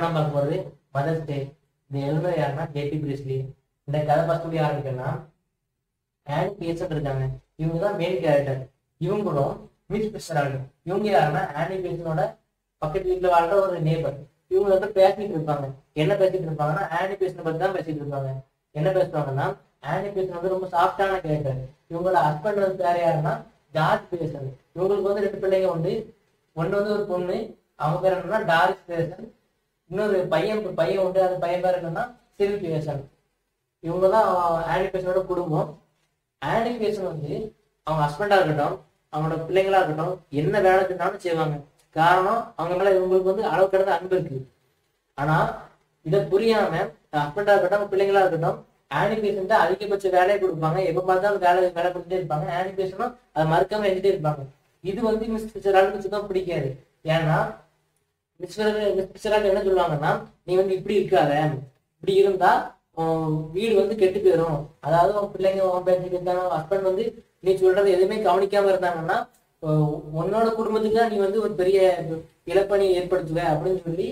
நம்ம பார்க்க போறது மதர்ஸ் டே இந்த எழுதுறது யாருன்னா ஜேபி பிரிஸ்லி இந்த கதை ஃபர்ஸ்ட் யார் இருக்குன்னா ஆனி பேசன் இருக்காங்க இவங்க தான் மெயின் கேரக்டர் இவங்களும் மிஸ் பிஸ்டரால் இவங்க யாருன்னா ஆனி பேசனோட பக்கத்து வீட்டுல வாழ்ற ஒரு நேபர் இவங்க வந்து பேசிட்டு இருப்பாங்க என்ன பேசிட்டு இருப்பாங்கன்னா ஆனி பேசனை பத்தி தான் பேசிட்டு இருப்பாங்க என்ன பேசுவாங்கன்னா ஆனி பேசன் வந்து ரொம்ப சாஃப்டான கேரக்டர் இவங்களோட ஹஸ்பண்ட் வந்து வேற யாருன்னா ஜார்ஜ் பேசன் இவங்களுக்கு வந்து ரெண்டு பிள்ளைங்க உண்டு ஒண்ணு வந்து ஒரு பொண்ணு அவங்க பேர் என்னன்னா டாரிஸ் பேசன் இன்னொரு பையன் பையன் உண்டு அந்த பையன் பேர் என்னன்னா சிவில் பேசன் இவங்க தான் ஆனி பேசனோட குடும்பம் ஆனி பேசன் வந்து அவங்க ஹஸ்பண்டா இருக்கட்டும் அவங்களோட பிள்ளைங்களா இருக்கட்டும் என்ன வேலை செஞ்சாலும் செய்வாங்க காரணம் அவங்க மேல இவங்களுக்கு வந்து அளவு கடந்த அன்பு இருக்கு ஆனா இதை புரியாம ஹஸ்பண்டா இருக்கட்டும் அவங்க பிள்ளைங்களா இருக்கட்டும் ஆனி பேஷண்ட் அதிகபட்ச வேலையை கொடுப்பாங்க எப்ப பார்த்தாலும் வேலை வேலை கொடுத்துட்டே இருப்பாங்க ஆனி பேஷனும் அதை மறுக்காம எழுதிட்டே இருப்பாங்க இது வந்து மிஸ் பிக்சராலுக்கு சுத்தம் பிடிக்காது ஏன்னா மிஸ் மிஸ் பிக்சரால் என்ன சொல்லுவாங்கன்னா நீ வந்து இப்படி இருக்காத இப்படி இருந்தா உன் வீடு வந்து கெட்டு போயிடும் அதாவது உன் பிள்ளைங்க உன் பேச்சுக்கு இருந்தாங்க ஹஸ்பண்ட் வந்து நீ சொல்றது எதுவுமே கவனிக்காம இருந்தாங்கன்னா உ- உன்னோட குடும்பத்துக்கு தான் நீ வந்து ஒரு பெரிய இழப்பணி ஏற்படுத்துவ அப்படின்னு சொல்லி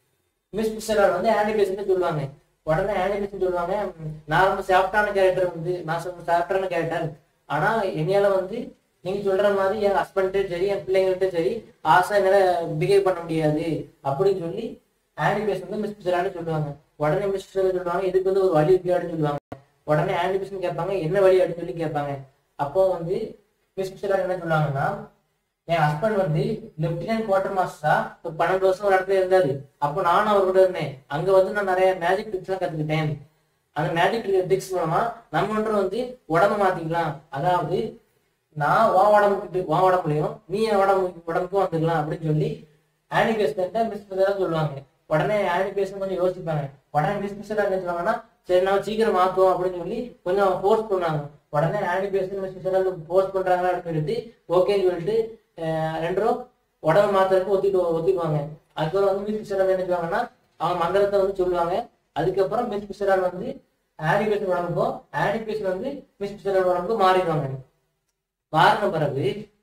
மிஸ் பிக்சரால் வந்து ஆனிபேஷன் சொல்லுவாங்க உடனே ஆனிபேஷன் சொல்லுவாங்க "ம், நான் ரொம்ப சாஃப்டான கேரக்டர் வந்து நான் ரொம்ப சாஃப்டான கேரக்டர் ஆனா என்னையால வந்து நீங்க சொல்ற மாதிரி என் ஹஸ்பண்ட்டும் சரி என் பிள்ளைங்கள்ட்ட சரி ஆசை என்னால பிஹேவ் பண்ண முடியாது அப்படின்னு சொல்லி ஆனிபேஷன் வந்து மிஸ் பிக்சரான்னு சொல்லுவாங்க உடனே மிஸ் பிக்சர் சொல்லுவாங்க இதுக்கு வந்து ஒரு வழி இருக்கு அப்படின்னு சொல்லுவாங்க உடனே ஆனிபேஷன் கேட்பாங்க என்ன வழி அப்படின்னு சொல்லி கேட்பாங்க அப்போ வந்து மிஸ் பிக்சரால் என்ன சொல்லுவாங்கன்னா என் ஹஸ்பண்ட் வந்து லெப்டினன்ட் குவார்டர் மாஸ்டரா ஒரு பன்னெண்டு வருஷம் ஒரு இடத்துல இருந்தாரு அப்போ நானும் அவர் கூட இருந்தேன் அங்க வந்து நான் நிறைய மேஜிக் ட்ரிக்ஸ் எல்லாம் கத்துக்கிட்டேன் அந்த மேஜிக் ட்ரிக்ஸ் மூலமா நம்ம ஒன்று வந்து உடம்ப மாத்திக்கலாம் அதாவது நான் உன் உடம்புக்கு உன் உடம்புலையும் நீ என் உடம்பு உடம்புக்கும் வந்துக்கலாம் அப்படின்னு சொல்லி ஆனிபேஷன்ட்ட மிஸ் தான் சொல்லுவாங்க உடனே ஆனிபேஷன் கொஞ்சம் யோசிப்பாங்க உடனே மிஸ் மிஸ் என்ன சொல்லுவாங்கன்னா சரி நம்ம சீக்கிரம் மாத்துவோம் அப்படின்னு சொல்லி கொஞ்சம் ஃபோர்ஸ் பண்ணாங்க உடனே ஆனிபேஷன் மிஸ் மிஸ் ஃபோர்ஸ் பண்றாங்க அப்படின்னு சொல்லிட்டு ஓகேன்னு சொல்லிட்டு அஹ், ரெண்டு ரூபா உடம்பு மாத்துறதுக்கு ஒத்திட்டு ஒத்திக்குவாங்க அதுக்கப்புறம் வந்து மிஸ் மிஸ் என்ன செய்வாங்கன்னா அவங்க மந்திரத்தை வந்து சொல்லுவாங்க அதுக்கப்புறம் மிஸ் மிஸ்ரால் வந்து ஆனிபேஷன் உடம்புக்கும் ஆனிபேஷன் வந்து மிஸ் மிஸ்ரால் உடம்புக்கும் மாறிடுவாங்க மாறின பிறகு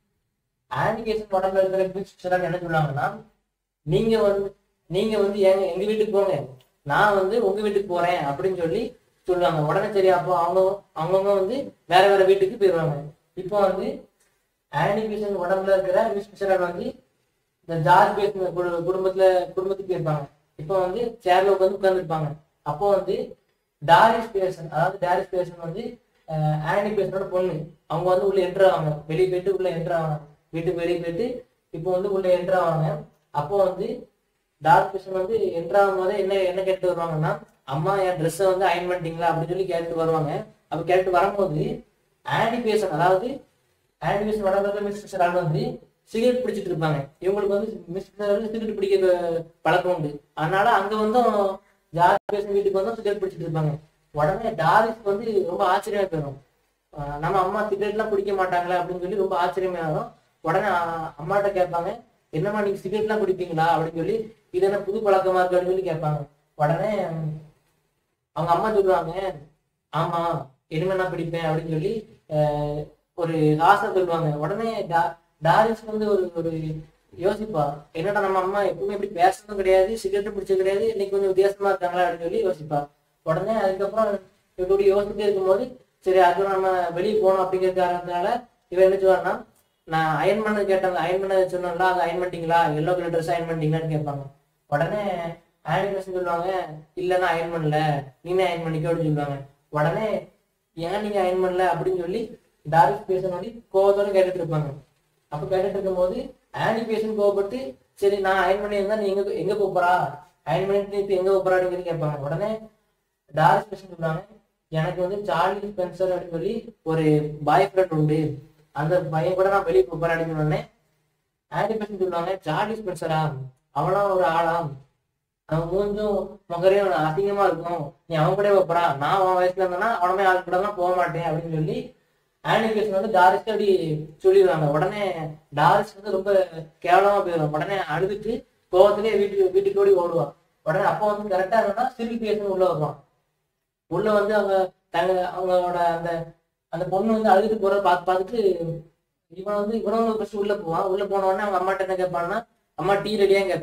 ஆனிகேஷன் உடம்புல இருக்கிற மிஸ் மிஸ்ரால் என்ன சொல்லுவாங்கன்னா நீங்க வந்து நீங்க வந்து எங்க எங்க வீட்டுக்கு போங்க நான் வந்து உங்க வீட்டுக்கு போறேன் அப்படின்னு சொல்லி சொல்லுவாங்க உடனே சரி அப்போ அவங்க அவங்கவுங்க வந்து வேற வேற வீட்டுக்கு போயிடுவாங்க இப்போ வந்து ஆனிகேஷன் உடம்புல இருக்கிற மிஸ் மிஸ்ரால் வந்து இந்த ஜார்ஜ் பேசுன குடும்பத்துல குடும்பத்துக்கு போயிருப்பாங்க இப்போ வந்து சேர்ல உட்காந்து உட்காந்துருப்பாங்க அப்போ வந்து டாரிஸ் பேசன் அதாவது டாரிஸ் பேசன் வந்து அஹ், ஆனி பேசனோட பொண்ணு அவங்க வந்து உள்ள என்ட்ரு ஆவாங்க வெளியே போயிட்டு உள்ள என்ட்ரு ஆவாங்க வீட்டுக்கு வெளியே போயிட்டு இப்போ வந்து உள்ள என்ட்ரு ஆவாங்க அப்போ வந்து டார்க் பேசன் வந்து என்ட்ரு ஆகும் போதே என்ன என்ன கேட்டு வருவாங்கன்னா அம்மா என் ட்ரெஸ்ஸை வந்து அயன் பண்ணிட்டீங்களா அப்படின்னு சொல்லி கேட்டு வருவாங்க அப்போ கேட்டு வரும்போது ஆனி பேசன் அதாவது ஆனிமேஷன் உடம்புல மிஸ் பிக்சரால் வந்து சிகரெட் பிடிச்சிட்டு இருப்பாங்க இவங்களுக்கு வந்து மிஸ் பிக்சரால் சிகரெட் பிடிக்கிற பழக்கம் உண்டு அதனால அங்க வந்து ஜார்ஜ் பேசன் வீட்டுக்கு வந்து சிகரெட் பிடிச்சிட்டு இருப்பாங்க உடனே டாரிஸ் வந்து ரொம்ப ஆச்சரியமா போயிடும் ஆஹ் நம்ம அம்மா சிகரெட்லாம் பிடிக்க மாட்டாங்களே அப்படின்னு சொல்லி ரொம்ப ஆச்சரியமா ஆகும் உடனே ஆஹ் அம்மாட்ட கேட்பாங்க என்னம்மா நீங்க சிகரெட்லாம் குடிப்பீங்களா அப்படின்னு சொல்லி இது என்ன புது பழக்கமா இருக்கு அப்படின்னு சொல்லி கேட்பாங்க உடனே அவங்க அம்மா சொல்லுவாங்க ஆமா இனிமே நான் பிடிப்பேன் அப்படின்னு சொல்லி ஆஹ் ஒரு ஆசை சொல்லுவாங்க உடனே டா- டாரிஸ் வந்து ஒரு ஒரு யோசிப்பா என்னடா நம்ம அம்மா எப்பவுமே இப்படி பேசுறதும் கிடையாது சிகரெட்டும் பிடிச்சது கிடையாது இன்னைக்கு கொஞ்சம் வித்தியாசமா இருக்காங்களா அப்படின்னு சொல்லி யோசிப்பா உடனே அதுக்கப்புறம் இப்படி யோசிச்சுட்டே இருக்கும்போது சரி அது நம்ம வெளியே போகணும் அப்படிங்கிற காரணத்தினால இவன் என்ன சொல்லுவான்னா நான் அயன் பண்ண கேட்டாங்க அயன் பண்ண சொன்னோம்ல அது அயன் பண்ணிட்டீங்களா எல்லோ கலர் ட்ரெஸ் அயன் பண்ணிட்டீங்களான்னு கேட்பாங்க உடனே ஆனிமேஷன் சொல்லுவாங்க இல்லைன்னா அயன் பண்ணல நீனே அயன் பண்ணிக்கோ அப்படின்னு சொல்லுவாங்க உடனே ஏன் நீங்க அயன் பண்ணல அப்படின்னு சொல்லி டாரிஸ் பேசன் வந்து கோவத்தோட கேட்டுட்டு இருப்பாங்க அப்ப கேட்டுட்டு இருக்கும்போது ஆனி பேசன் கோவப்பட்டு சரி நான் அயன் பண்ணியிருந்தா நீ எங்க எங்க போறா அயன் பண்ணிட்டு நீ இப்ப எங்க போறா அப்படின்னு சொல்லி கேட்பாங்க உடனே டாரிஸ் பேசன் சொல்றாங்க எனக்கு வந்து சார்லி ஸ்பென்சர் அப்படின்னு சொல்லி ஒரு பாய் ஃப்ரெண்ட் உண்டு அந்த பையன் கூட நான் வெளியே போறேன் அப்படின்னு சொன்ன உடனே ஆனி பேசன் சொல்லுவாங்க சார்லி ஸ்பென்சரா அவனா ஒரு ஆளாம் அவன் மூஞ்சும் முகரையும் அசிங்கமா இருக்கும் நீ அவன் கூட போறா நான் அவன் வயசுல இருந்தேன்னா அவனமே ஆள் கூட போக மாட்டேன் அப்படின்னு சொல்லி ஆனிகேஷன் வந்து டாரிஸ்க்கு அப்படி சொல்லிடுவாங்க உடனே டாரிஸ் வந்து ரொம்ப கேவலமா போயிடும் உடனே அழுதுட்டு கோவத்திலே வீட்டுக்கு வீட்டுக்கு ஓடி ஓடுவான் உடனே அப்போ வந்து கரெக்டா என்னன்னா சிவில் பேசணும் உள்ள வருவான் உள்ள வந்து அவங்க தங்க அவங்களோட அந்த அந்த பொண்ணு வந்து அழுதுட்டு போறத பார்த்து பார்த்துட்டு இவன் வந்து இவனும் ஃபர்ஸ்ட் உள்ள போவான் உள்ள போன உடனே அவங்க அம்மாட்ட என்ன கேட்பான்னா அம்மா டீ ரெடியா கேட்பான்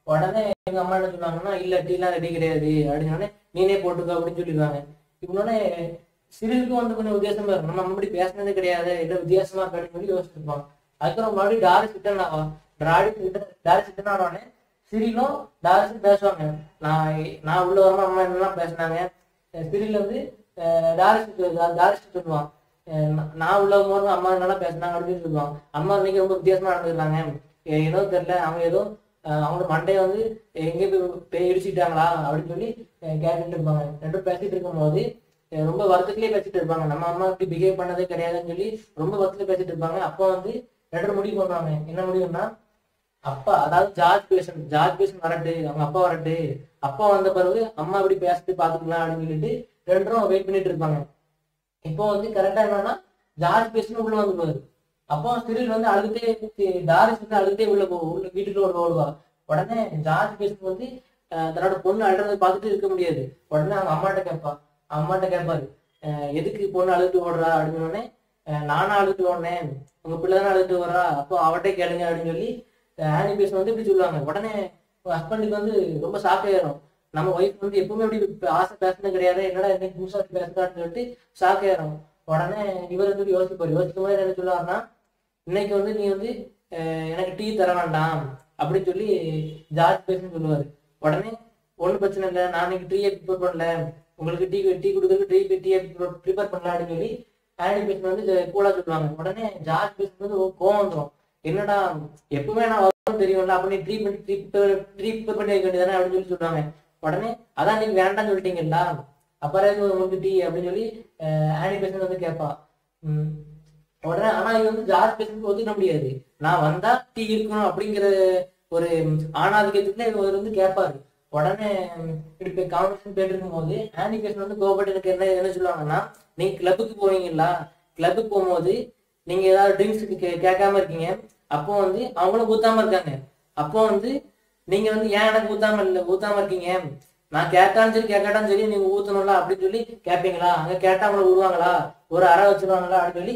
உடனே எங்க அம்மா என்ன சொல்லுவாங்கன்னா இல்ல டீ எல்லாம் ரெடி கிடையாது அப்படின்னு உடனே நீனே போட்டுக்கோ அப்படின்னு சொல்லிடுவாங்க இப்போனே சிறிலுக்கும் வந்து கொஞ்சம் வித்தியாசமா இருக்கும் நம்ம அப்படி பேசினது கிடையாது இல்லை வித்தியாசமா இருக்கு அப்படின்னு சொல்லி யோசிச்சிருப்பாங்க அதுக்கப்புறம் மறுபடியும் டாரிஸ் ரிட்டர்ன் ஆகும் டாரி டாரிஸ் ரிட்டர்ன் ஆனோடனே சிறிலும் டாரிஸும் பேசுவாங்க நான் நான் உள்ள வரமா அம்மா என்னெல்லாம் பேசினாங்க சிறில வந்து அஹ், டாரிஸ் டாரிஸ் சொல்லுவான் அஹ், நான் நான் உள்ள போது அம்மா என்னெல்லாம் பேசினாங்க அப்படின்னு சொல்லுவாங்க அம்மா இன்னைக்கு ரொம்ப வித்தியாசமா நடந்துருக்காங்க ஏதோ தெரியல அவங்க ஏதோ அஹ், அவங்க மண்டையை வந்து எங்கே போய் போய் இடிச்சிட்டாங்களா அப்படின்னு சொல்லி அஹ், கேட்டுட்டு இருப்பாங்க ரெண்டும் பேசிட்டு இருக்கும்போது அஹ், ரொம்ப வருத்தத்திலேயே பேசிட்டு இருப்பாங்க நம்ம அம்மா இப்படி பிஹேவ் பண்ணதே கிடையாதுன்னு சொல்லி ரொம்ப வருத்தத்துல பேசிட்டு இருப்பாங்க அப்போ வந்து ரெண்டு முடிவு பண்ணுவாங்க என்ன முடிவுன்னா அப்பா அதாவது ஜார்ஜ் பேசன் ஜார்ஜ் பேசன் வரட்டு அவங்க அப்பா வரட்டு அப்பா வந்த பிறகு அம்மா இப்படி பேசிட்டு பாத்துக்கலாம் அப்படின்னு சொல்லிட்டு ரெண்டும் வெயிட் பண்ணிட்டு இருப்பாங்க இப்போ வந்து கரெக்டா என்னன்னா ஜார்ஜ் பேசன் உள்ள வந்துருவாரு அப்போ சிறில் வந்து அழுதுட்டே டாரிஸ் வந்து அழுதுட்டே உள்ள போ உள்ள வீட்டுக்குள்ள ஒரு ஓடுவா உடனே ஜார்ஜ் பேசன் வந்து அஹ், தன்னோட பொண்ணு அழுறதை பார்த்துட்டு இருக்க முடியாது உடனே அவங்க அம்மாட்ட கேட்பா அம்மாட்ட கேட்பாரு அஹ், எதுக்கு பொண்ணு அழுதுட்டு ஓடுறா அப்படின்னு உடனே அஹ், நானா அழுதுட்டு ஓடுனேன் உங்க பிள்ளை தானே அழுதுட்டு வர்றா அப்போ அவட்டே கேளுங்க அப்படின்னு சொல்லி ஆனி பேசன் வந்து இப்படி சொல்லுவாங்க உடனே ஹஸ்பண்டுக்கு வந்து ரொம்ப ஷாக் ஆயிரும் நம்ம ஒய்ஃப் வந்து எப்பவுமே இப்படி பே- ஆசை பேசுனது கிடையாது என்னடா இன்னைக்கு புதுசா பேசுறான்னு சொல்லிட்டு ஷாக் ஆயிரும் உடனே இவர் வந்து யோசிப்பார் யோசிக்கும் போது என்ன சொல்லுவாருன்னா இன்னைக்கு வந்து நீ வந்து அஹ், எனக்கு டீ தர வேண்டாம் அப்படின்னு சொல்லி ஜார்ஜ் பேசுன்னு சொல்லுவாரு உடனே ஒன்றும் பிரச்சனை இல்லை நான் இன்னைக்கு டீயை ப்ரிப்பேர் பண்ணல உங்களுக்கு டீ டீ கொடுக்குறதுக்கு டீ டீயை ப்ரிப்பேர் பண்ணல அப்படின்னு சொல்லி ஆனி பேசன் வந்து கூலா சொல்லுவாங்க உடனே ஜார்ஜ் பேசன் வந்து கோவம் வந்துடும் என்னடா எப்பவுமே நான் வரும்னு தெரியும்ல அப்ப நீ ட்ரீட்மெண்ட் ட்ரீட் பண்ணி வைக்க வேண்டியதானே அப்படின்னு சொல்லி சொல்றாங்க உடனே அதான் நீங்க வேண்டாம்னு சொல்லிட்டீங்கல்ல அப்புறம் எதுக்கு உங்களுக்கு டீ அப்படின்னு சொல்லி ஆனி பேசன் வந்து கேட்பா உம் உடனே ஆனா இது வந்து ஜார்ஜ் பேசன் ஒத்துக்க முடியாது நான் வந்தா டீ இருக்கணும் அப்படிங்கிற ஒரு ஆணாதிக்கத்துல இவர் வந்து கேட்பாரு உடனே இப்படி கான்வர்சேஷன் போயிட்டு இருக்கும்போது ஆனி பேசன் வந்து கோபப்பட்டு எனக்கு என்ன என்ன சொல்லுவாங்கன்னா நீங்க கிளப்புக்கு போவீங்களா கிளப்புக்கு போகும்போது நீங்க ஏதாவது ட்ரிங்க்ஸ் கேட்காம இருக்கீங்க அப்போ வந்து அவங்களும் ஊத்தாம இருக்காங்க அப்போ வந்து நீங்க வந்து ஏன் எனக்கு ஊத்தாம இல்ல ஊத்தாம இருக்கீங்க நான் கேட்டாலும் சரி கேட்காட்டாலும் சரி நீங்க ஊத்தணும்ல அப்படின்னு சொல்லி கேட்பீங்களா அங்க கேட்டா அவங்கள விடுவாங்களா ஒரு அறை வச்சிருவாங்களா அப்படின்னு சொல்லி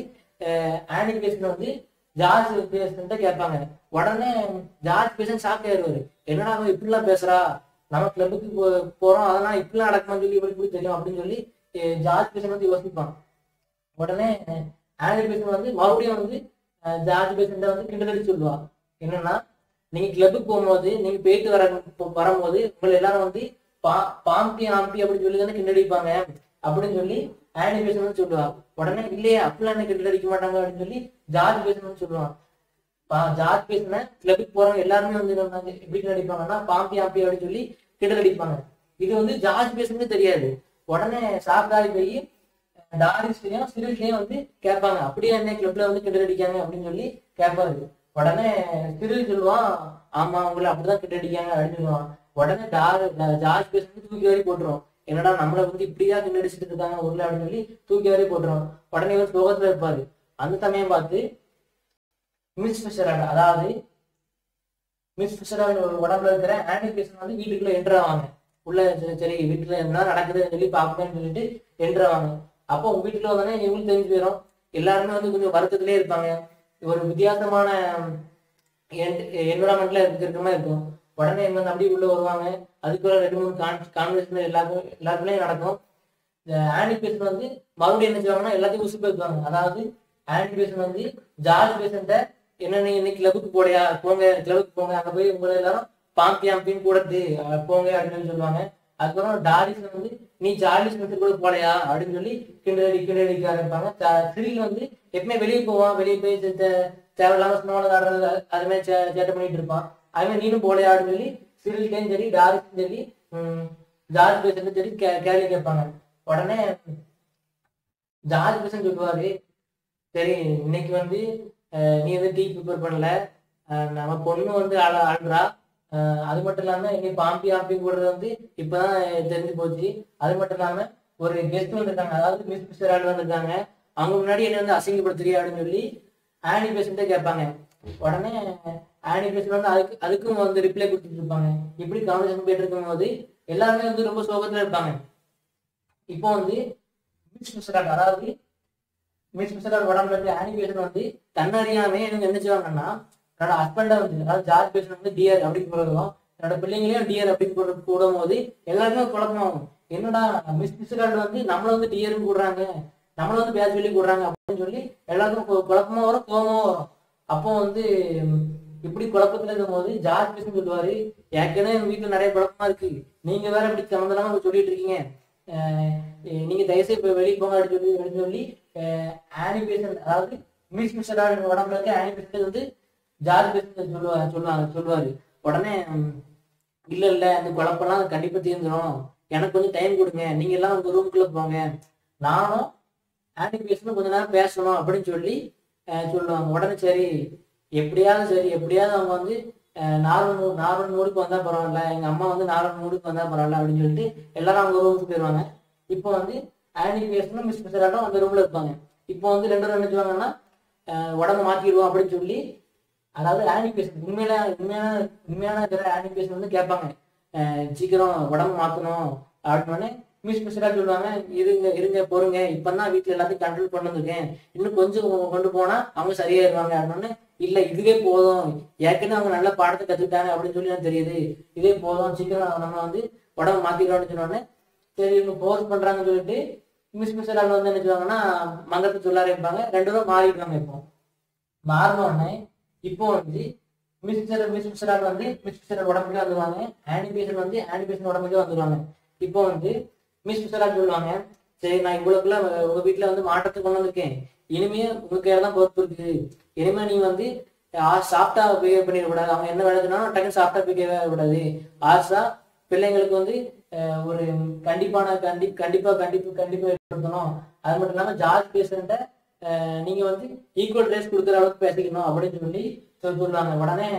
ஆனி பேசன் வந்து ஜார்ஜ் பேசன்ட்ட கேட்பாங்க உடனே ஜார்ஜ் பேசன் ஷாக் ஆயிடுவாரு என்னடா அவன் இப்படிலாம் பேசுறா நம்ம கிளப்புக்கு போ போறோம் அதெல்லாம் இப்படிலாம் நடக்குமான்னு சொல்லி இவருக்கு எப்படி தெரியும் அப்படின்னு சொல்லி அஹ் ஜார்ஜ் பேசன் வந்து யோசிப்பான் உடனே ஆனி பேசன் வந்து மறுபடியும் வந்து அஹ் ஜார்ஜ் பேசன்ட்ட வந்து கிண்டலடி சொல்லுவா என்னன்னா நீங்க கிளப்புக்கு போகும்போது நீங்க போயிட்டு வர போ- வரும்போது உங்களை எல்லாரும் வந்து பா பாம்பி ஆம்பி அப்படின்னு சொல்லி தானே கிண்டடிப்பாங்க அப்படின்னு சொல்லி ஆனி பேசன் வந்து சொல்லுவா உடனே இல்லையே அப்படிலாம் என்ன கிண்டல் அடிக்க மாட்டாங்க அப்படின்னு சொல்லி ஜார்ஜ் பேசன் வந்து சொல்லுவான் பா- ஜார்ஜ் பேசின கிளப்புக்கு போறவங்க எல்லாருமே வந்து என்ன பண்ணாங்க, எப்படி கிண்டல் அடிப்பாங்கன்னா பாம்பி ஆம்பி அப்படின்னு சொல்லி கிண்டல் அடிப்பாங்க இது வந்து ஜார்ஜ் பேசுனது தெரியாது உடனே ஷாக்காகி போய் டாரிஸ்லயும் சிரில்லையும் வந்து கேட்பாங்க அப்படியே என்ன கிளப்ல வந்து கிண்டல் அடிக்காங்க அப்படின்னு சொல்லி கேட்பாரு உடனே சிரில் சொல்லுவான் ஆமா உங்களை அப்படிதான் கிண்டல் அடிக்காங்க அப்படின்னு சொல்லுவான் உடனே டார் ஜார்ஜ் பேசுறது தூக்கி வாரி போட்டுரும் என்னடா நம்மளை வந்து இப்படியா கிண்டல் அடிச்சிட்டு இருக்காங்க ஊர்ல அப்படின்னு சொல்லி தூக்கி வாரி போட்டுரும் உடனே இவர் சோகத்துல இருப்பாரு அந்த சமயம் பார்த்து மிஸ் ஃபிஷராட் அதாவது மிஸ் ஃபிஷராட் உடம்புல இருக்கிற ஆனிகேஷன் வந்து வீட்டுக்குள்ள என்ட்ரு ஆவாங்க உள்ள சரி, சரி வீட்டுல என்ன நடக்குதுன்னு சொல்லி பார்ப்பேன்னு சொல்லிட்டு என்ட்ரு ஆவாங்க அப்போ உங்க வீட்டுல வந்தோடனே இவங்களுக்கு தெரிஞ்சு போயிடும் எல்லாருமே வந்து கொஞ்சம் வருத்தத்திலே இருப்பாங்க ஒரு வித்தியாசமான என்விரான்மெண்ட்ல இருக்கிற மாதிரி இருக்கும் உடனே இவங்க வந்து அப்படியே உள்ள வருவாங்க அதுக்குள்ள ரெண்டு மூணு கான் கான்வர்சேஷன் எல்லாருக்கும் எல்லாருக்குள்ளேயும் நடக்கும் இந்த ஆனிபேஷன் வந்து மறுபடியும் என்ன செய்வாங்கன்னா எல்லாத்தையும் உசு பேசுவாங்க அதாவது ஆனிபேஷன் வந்து ஜார்ஜ் பேஷண்ட என்ன நீங்க இன்னைக்கு கிளப்புக்கு போடையா போங்க கிளப்புக்கு போங்க அங்க போய் உங்களை எல்லாரும் பாம்பி ஆம்பின்னு கூடட்டு அஹ் போங்க அப்படின்னு சொல்லி சொல்லுவாங்க அதுக்கப்புறம் டாரிஸ் வந்து நீ சார்லிஸ் மெத்தட் கூட போலையா அப்படின்னு சொல்லி கிண்டடி கிண்டடிக்க ஆரம்பிப்பாங்க சிறில் வந்து எப்பவுமே வெளியே போவான் வெளியே போய் தே- தே- தேவையில்லாம சும்மா ஆடுறது அது மாதிரி சே- சேட்டை பண்ணிட்டு இருப்பான் அது மாதிரி நீனும் போலையா அப்படின்னு சொல்லி சிறில்கிட்டையும் சரி டாரிஸ்க்கும் சரி உம், ஜார்ஜ் பேசுறது சரி கே- கேள்வி கேட்பாங்க உடனே ஜார்ஜ் பேசன் சொல்லுவாரு சரி இன்னைக்கு வந்து அஹ், நீ வந்து டீ ப்ரிப்பேர் பண்ணல அஹ், நம்ம பொண்ணு வந்து ஆள ஆடுறா அஹ், அது மட்டும் இல்லாம இன்னைக்கு பாம்பி ஆம்பி கூடுறது வந்து இப்பதான் தெரிஞ்சு போச்சு அது மட்டும் இல்லாம ஒரு கெஸ்ட் வந்திருக்காங்க அதாவது மிஸ் மிஸ்டர் ஆள் வந்திருக்காங்க அவங்க முன்னாடி என்ன வந்து அசிங்கப்படுத்துறியா அப்படின்னு சொல்லி ஆனி பேஷண்ட்டே கேட்பாங்க உடனே ஆனி பேஷண்ட் வந்து அதுக்கு அதுக்கும் வந்து ரிப்ளை கொடுத்துட்டு இருப்பாங்க இப்படி கான்வர்சேஷன் போயிட்டு இருக்கும்போது எல்லாருமே வந்து ரொம்ப சோகத்துல இருப்பாங்க இப்போ வந்து மிஸ் மிஸ்டர் அதாவது மிஸ் மிஸ்டர் உடம்புல இருக்க ஆனிமேஷன் வந்து தன்னறியாமே இவங்க என்ன செய்வாங்கன்னா தன்னோட ஹஸ்பண்டை வந்து அதாவது ஜார்ஜ் பேஷன் வந்து டியர் அப்படின்னு சொல்றதும் என்னோட பிள்ளைங்களையும் டியர் அப்படின்னு கூட கூடும் போது எல்லாருமே குழப்பமாகும் என்னடா மிஸ் மிஸ் வந்து நம்மள வந்து டியர்னு கூடுறாங்க நம்மள வந்து பேர் சொல்லி கூடுறாங்க அப்படின்னு சொல்லி எல்லாருக்கும் கு- குழப்பமா வரும் கோபமா வரும் அப்போ வந்து ம், இப்படி குழப்பத்துல இருக்கும்போது ஜார்ஜ் பேசுன்னு சொல்லுவாரு ஏற்கனவே எங்க வீட்டுல நிறைய குழப்பமா இருக்கு நீங்க வேற இப்படி சம்மந்தமா சொல்லிட்டு இருக்கீங்க அஹ் எ- நீங்க தயவுசெய்து இப்ப வெளியே போங்க அப்படின்னு சொல்லி அப்படின்னு சொல்லி ஆனிபேஷன் அதாவது மிஸ் மிஸ்டர் உடம்புல இருக்க ஆனிபேஷன் வந்து ஜார்ஜ் பேசுன்னு சொல்லுவாங்க சொல்லுவாங்க சொல்லுவாரு உடனே ம், இல்ல இல்ல அந்த குழப்பம்லாம் கண்டிப்பா தீர்ந்துடும் எனக்கு கொஞ்சம் டைம் கொடுங்க நீங்க எல்லாம் உங்க ரூமுக்குள்ள போங்க நானும் ஆன்டி பேசணும் கொஞ்ச நேரம் பேசணும் அப்படின்னு சொல்லி அஹ், சொல்லுவாங்க உடனே சரி எப்படியாவது சரி எப்படியாவது அவங்க வந்து நார்மல் மூ நார்மல் மூடுக்கு வந்தா பரவாயில்ல எங்க அம்மா வந்து நார்மல் மூடுக்கு வந்தா பரவாயில்ல அப்படின்னு சொல்லிட்டு எல்லாரும் அவங்க ரூமுக்கு போயிடுவாங்க இப்போ வந்து ஆன்டி பேசணும் மிஸ் மிஸ்டராட்டம் அந்த ரூம்ல இருப்பாங்க இப்போ வந்து ரெண்டு பேரும் என்ன செய்வாங்கன்னா அஹ், உடம்பு மாத்திடுவோம் அப்படின்னு சொல்லி அதாவது ஆனிபேஷன் உண்மையில உண்மையான உண்மையான ஆனிபேஷன் வந்து கேட்பாங்க அஹ் சீக்கிரம் உடம்பு மாத்தணும் அப்படின்னு மிஸ் மிஸ்டரா சொல்லுவாங்க இருங்க இருங்க பொறுங்க இப்பதான் வீட்டுல எல்லாத்தையும் கண்ட்ரோல் கொண்டு வந்திருக்கேன் இன்னும் கொஞ்சம் கொ- கொண்டு போனா அவங்க சரியாயிருவாங்க அப்படின்னு இல்ல இதுவே போதும் ஏற்கனவே அவங்க நல்ல பாடத்தை கத்துக்கிட்டாங்க அப்படின்னு சொல்லி எனக்கு தெரியுது இதே போதும் சீக்கிரம் நம்ம வந்து உடம்பு மாத்திக்கலாம்னு சொன்னோடனே சரி இவங்க போர்ஸ் பண்றாங்கன்னு சொல்லிட்டு மிஸ் மிஸ்டரா வந்து என்ன செய்வாங்கன்னா மங்கத்தை சொல்ல ஆரம்பிப்பாங்க ரெண்டு பேரும் மாறிடுவாங்க இப்போ மாறின உடனே இப்போ வந்து மிஸ்டர் மிஸ் மிஸ்டரால் வந்து மிஸ் மிஸ்டர் உடம்புக்கே வந்துருவாங்க ஆனிபேஷன் வந்து ஆனிபேஷன் உடம்புக்கே வந்துருவாங்க இப்போ வந்து மிஸ் மிஸ்டரால் சொல்லுவாங்க சரி நான் இவ்வளவுக்குள்ள உங்க வீட்டுல வந்து மாற்றத்தை கொண்டு வந்திருக்கேன் இனிமே உங்க கையில தான் பொறுப்பு இருக்கு இனிமே நீ வந்து சாஃப்டா பிஹேவ் பண்ணிடக்கூடாது அவங்க என்ன வேலைக்குன்னா டக்குன்னு சாஃப்டா பிஹேவ் கூடாது ஆசா பிள்ளைங்களுக்கு வந்து அஹ், ஒரு கண்டிப்பான கண்டி கண்டிப்பா கண்டிப்பா கண்டிப்பா ஏற்படுத்தணும் அது மட்டும் இல்லாம ஜார்ஜ் பேசுறத நீங்க வந்து ஈக்குவல் ரேஸ் கொடுக்குற அளவுக்கு பேசிக்கணும் அப்படின்னு சொல்லி சொல்லி சொல்லுவாங்க உடனே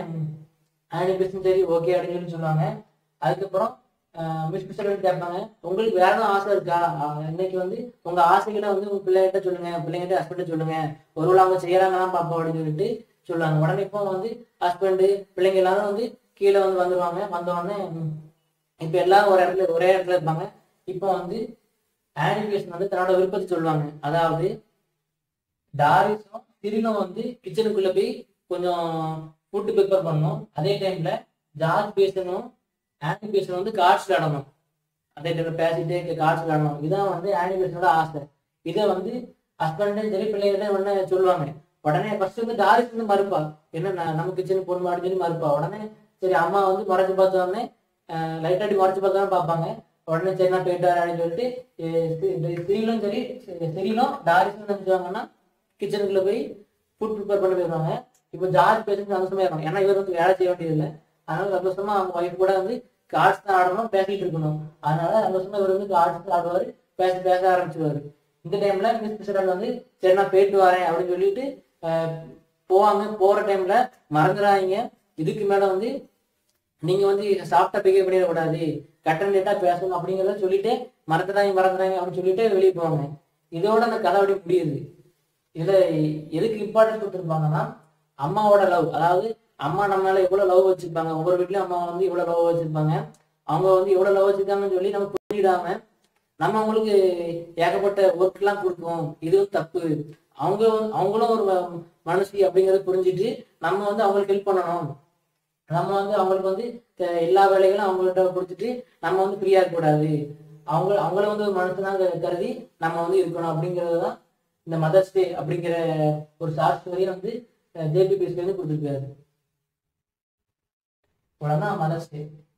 ஆனி பேசும் சரி ஓகே அப்படின்னு சொல்லி சொல்லுவாங்க அதுக்கப்புறம் மிஸ் மிஸ்டர் கேட்பாங்க உங்களுக்கு வேற எதுவும் ஆசை இருக்கா அஹ் இன்னைக்கு வந்து உங்க ஆசைகளை வந்து உங்க பிள்ளைகிட்ட சொல்லுங்க பிள்ளைங்கிட்ட ஹஸ்பண்ட் சொல்லுங்க ஒருவேளை அவங்க செய்யறாங்களாம் பாப்போம் அப்படின்னு சொல்லிட்டு சொல்லுவாங்க உடனே இப்போ வந்து ஹஸ்பண்ட் பிள்ளைங்க எல்லாரும் வந்து கீழே வந்து வந்துருவாங்க வந்த உடனே ம், இப்ப எல்லாரும் ஒரு இடத்துல ஒரே இடத்துல இருப்பாங்க இப்போ வந்து ஆனிபேஷன் வந்து தன்னோட விருப்பத்தை சொல்லுவாங்க அதாவது டாரிஸும் சிரிலும் வந்து கிச்சனுக்குள்ள போய் கொஞ்சம் ஃபுட்டு ப்ரிப்பேர் பண்ணணும் அதே டைம்ல ஜார்ஜ் பேசணும் ஆனி பேசணும் வந்து கார்ட்ஸ் விளையாடணும் அதே டைம்ல பேசிட்டே கார்ட்ஸ் விளையாடணும் இதான் வந்து ஆனி பேசனோட ஆசை இதை வந்து ஹஸ்பண்டும் சரி பிள்ளைகிட்ட உடனே சொல்லுவாங்க உடனே ஃபர்ஸ்ட் வந்து டாரிஸ் வந்து மறுப்பா என்ன நான் நம்ம கிச்சனுக்கு போகணும் அப்படின்னு சொல்லி மறுப்பா உடனே சரி அம்மா வந்து மறைச்சு பார்த்த உடனே லைட் அடி மறைச்சு பார்த்தா பார்ப்பாங்க உடனே சரி நான் போயிட்டு வரேன் அப்படின்னு சொல்லிட்டு சிறிலும் சரி சிறிலும் டாரிஸும் என்ன செஞ்சுவாங்கன்னா கிச்சனுக்குள்ள போய் ஃபுட் ப்ரிப்பேர் பண்ண போயிருவாங்க இப்போ ஜார்ஜ் பேசுறது சந்தோஷமா இருக்கும் ஏன்னா இவர் வந்து வேலை செய்ய வேண்டியது இல்லை அதனால சந்தோஷமா அவங்க ஒய்ஃப் கூட வந்து கார்ட்ஸ் தான் ஆடணும் பேசிட்டு இருக்கணும் அதனால சந்தோஷமா இவர் வந்து கார்ட்ஸ் ஆடுவாரு பேச பேச ஆரம்பிச்சிருவாரு இந்த டைம்ல மிஸ் பிசரால் வந்து சரி நான் போயிட்டு வரேன் அப்படின்னு சொல்லிட்டு அஹ், போவாங்க போற டைம்ல மறந்துடாதீங்க இதுக்கு மேல வந்து நீங்க வந்து சாப்பிட்டா பிகே பண்ணிடக்கூடாது கட்டன் டேட்டா பேசணும் அப்படிங்கிறத சொல்லிட்டு மறந்துடாங்க மறந்துடாங்க அப்படின்னு சொல்லிட்டு வெளியே போவாங்க இதோட அந்த கதை அப்படி முடியுது இதுல எதுக்கு இம்பார்ட்டன்ஸ் கொடுத்துருப்பாங்கன்னா அம்மாவோட லவ் அதாவது அம்மா நம்ம மேல எவ்வளவு லவ் வச்சிருப்பாங்க ஒவ்வொரு வீட்லயும் அம்மா வந்து இவ்வளவு லவ் வச்சிருப்பாங்க அவங்க வந்து எவ்வளவு லவ் வச்சிருக்காங்கன்னு சொல்லி நம்ம புரிஞ்சிடாம நம்ம அவங்களுக்கு ஏகப்பட்ட ஒர்க் எல்லாம் கொடுப்போம் இதுவும் தப்பு அவங்க வந்து- அவங்களும் ஒரு ம- மனுஷி அப்படிங்கறத புரிஞ்சுட்டு நம்ம வந்து அவங்களுக்கு ஹெல்ப் பண்ணணும் நம்ம வந்து அவங்களுக்கு வந்து த- எல்லா வேலைகளும் அவங்கள்ட்ட கொடுத்துட்டு நம்ம வந்து ஃப்ரீயா இருக்கக்கூடாது அவங்க அவங்கள வந்து ஒரு மனுஷனா க- கருதி நம்ம வந்து இருக்கணும் அப்படிங்கிறது தான் இந்த மதர்ஸ் டே அப்படிங்கிற ஒரு ஷார்ட் ஸ்டோரியை வந்து ஜேபி பேஸ்ல இருந்து கொடுத்துருக்காரு இவ்வளவுதான் மதர்ஸ் டே